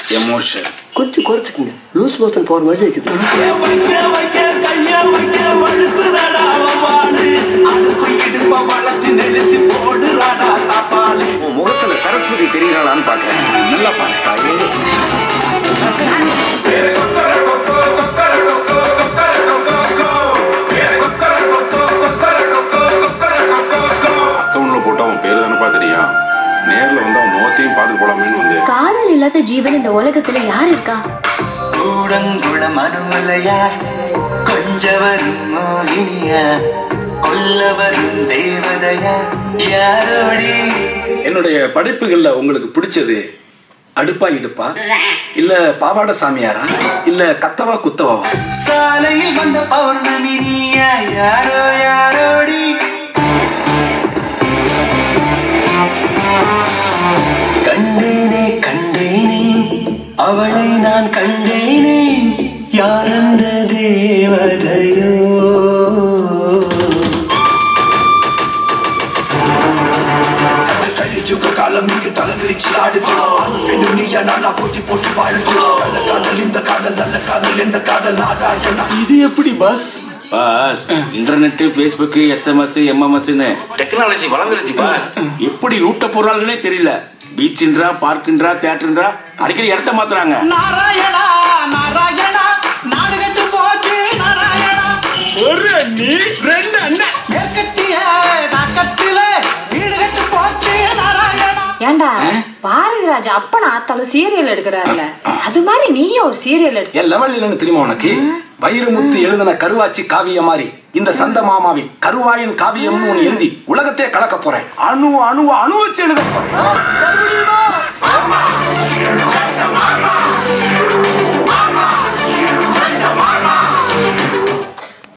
emotion கொஞ்சம் குறைச்சிக்கங்க loose motion போற மாதிரி இருக்குது வைக்க வைக்க கைய வைக்க வழுக்குதடா வவ்வாலு அடுப்பு இடுப்ப வளைச்சு நெளிச்சு போடுறாடா தாப்பாலு உன் முகத்துல சரஸ்வதி தெரியறாளான்னு பாக்குறேன் நல்லா பார்த்தாயே அக்கௌண்ட்ல போட்டு அவன் பேரு தானப்பா தெரியும் நேர்ல வந்து அவன் முகத்தையும் பார்த்துட்டு போலாமேன்னு வந்து காதல் இல்லாத ஜீவன் இந்த உலகத்துல யார் இருக்கா கூடங்குளம் அனுமலையா கொஞ்சவரும் மோகினியா கொல்லவரும் தேவதையா யாரோடி என்னுடைய படைப்புகள்ல உங்களுக்கு பிடிச்சது அடுப்பா இடுப்பா இல்ல பாவாடை சாமியாரா இல்ல கத்தவா குத்தவாவா சாலையில் வந்த பௌர்ணமி நீயா யாரோ யாரோடி கண்டேனே கண்டேனே அவளை நான் கண்டேனே யாரந்த தேவதையோ கலியுக காலம் இங்கு தலைவிரிச்சு ஆடுது ஆணும் பெண்ணும் நீயா நானா போட்டி போட்டு வாழுது நல்ல காதல் இந்த காதல் நல்ல காதல் இந்த காதல் நாராயணா இது எப்படி boss boss internet Facebook SMS எம்எம்எஸ்னு டெக்னாலஜி வளர்ந்துருச்சு பாஸ் எப்படி ரூட்ட போறாங்கன்னே தெரியல பீச்ன்றா பார்க்குன்றா தியேட்டர்ன்றா அடிக்கடி இடத்த மாத்துறாங்க நாராயணா நாராயணா நாடு கெட்டு போச்சு நாராயணா ஒரு நீ ரெண்டு அண்ணன் மேற்கத்திய தாக்கத்தில வீடு கெட்டு போச்சு நாராயணா ஏண்டா பாரதி ராஜா அப்ப ஆத்தாலும் சீரியல் எடுக்கிறாருல அது மாதிரி நீயும் ஒரு சீரியல் எடு என் லெவல் இல்லைன்னு தெரியுமா உனக்கு வைரமுத்து எழுதின கருவாச்சி காவியம் மாதிரி இந்த சந்த மாமாவின் கருவாயின் காவியம்னு ஒண்ணு எழுதி உலகத்தையே கலக்க போறேன் அணு அணு அணு வச்சு எழுத போறேன்